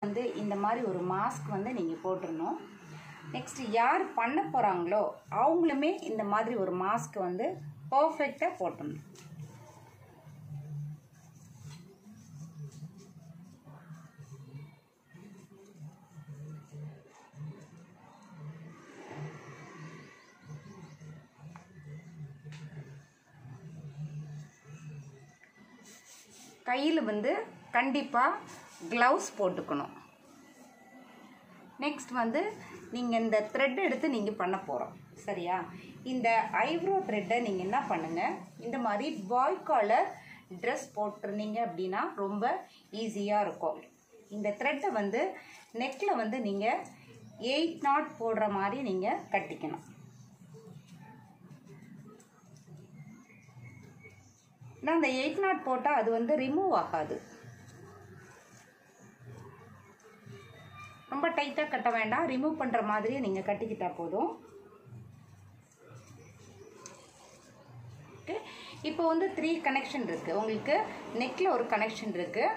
வந்து இந்த மாதிரி ஒரு மாஸ்க் வந்து நீங்கள் போட்டுடணும் நெக்ஸ்ட் யார் பண்ண போகிறாங்களோ அவங்களுமே இந்த மாதிரி ஒரு மாஸ்க் வந்து பர்ஃபெக்டாக போட்டுடணும் கையில் வந்து கண்டிப்பாக க்ளவுஸ் போட்டுக்கணும் நெக்ஸ்ட் வந்து நீங்கள் இந்த த்ரெட் எடுத்து நீங்கள் பண்ண போகிறோம் சரியா இந்த ஐப்ரோ த்ரெட்டை நீங்கள் என்ன பண்ணுங்கள் இந்த மாதிரி பாய் காலர் ட்ரெஸ் போட்டிருந்தீங்க அப்படின்னா ரொம்ப ஈஸியாக இருக்கும் இந்த த்ரெட்டை வந்து நெக்கில் வந்து நீங்கள் எயிட் நாட் போடுற மாதிரி நீங்கள் கட்டிக்கணும் நான் அந்த எயிட் நாட் போட்டால் அது வந்து ரிமூவ் ஆகாது ரொம்ப டைட்டாக கட்ட வேண்டாம் ரிமூவ் பண்ணுற மாதிரியே நீங்கள் கட்டிக்கிட்டா போதும் ஓகே இப்போ வந்து த்ரீ கனெக்ஷன் இருக்குது உங்களுக்கு நெக்கில் ஒரு கனெக்ஷன் இருக்குது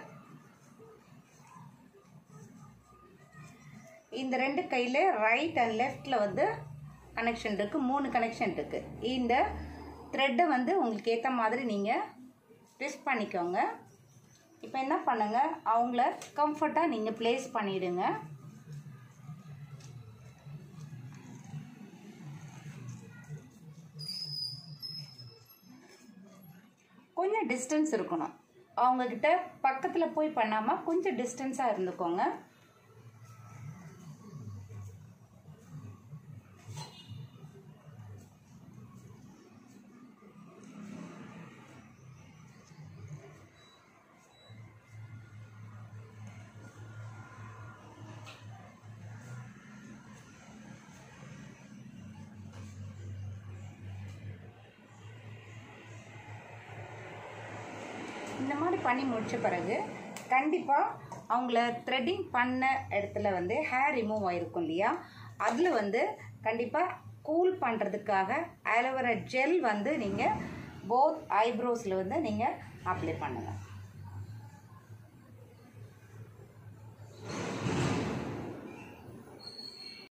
இந்த ரெண்டு கையில் ரைட் அண்ட் லெஃப்டில் வந்து கனெக்ஷன் இருக்குது மூணு கனெக்ஷன் இருக்குது இந்த த்ரெட்டை வந்து உங்களுக்கு ஏற்ற மாதிரி நீங்கள் ட்விஸ்ட் பண்ணிக்கோங்க இப்போ என்ன பண்ணுங்கள் அவங்கள கம்ஃபர்ட்டாக நீங்கள் ப்ளேஸ் பண்ணிவிடுங்க கொஞ்சம் டிஸ்டன்ஸ் இருக்கணும் அவங்கக்கிட்ட பக்கத்தில் போய் பண்ணாமல் கொஞ்சம் டிஸ்டன்ஸாக இருந்துக்கோங்க இந்த மாதிரி பண்ணி முடிச்ச பிறகு கண்டிப்பாக அவங்கள த்ரெட்டிங் பண்ண இடத்துல வந்து ஹேர் ரிமூவ் ஆகிருக்கும் இல்லையா அதில் வந்து கண்டிப்பாக கூல் பண்ணுறதுக்காக ஆலோவேரா ஜெல் வந்து நீங்கள் போத் ஐப்ரோஸில் வந்து நீங்கள் அப்ளை பண்ணுங்கள்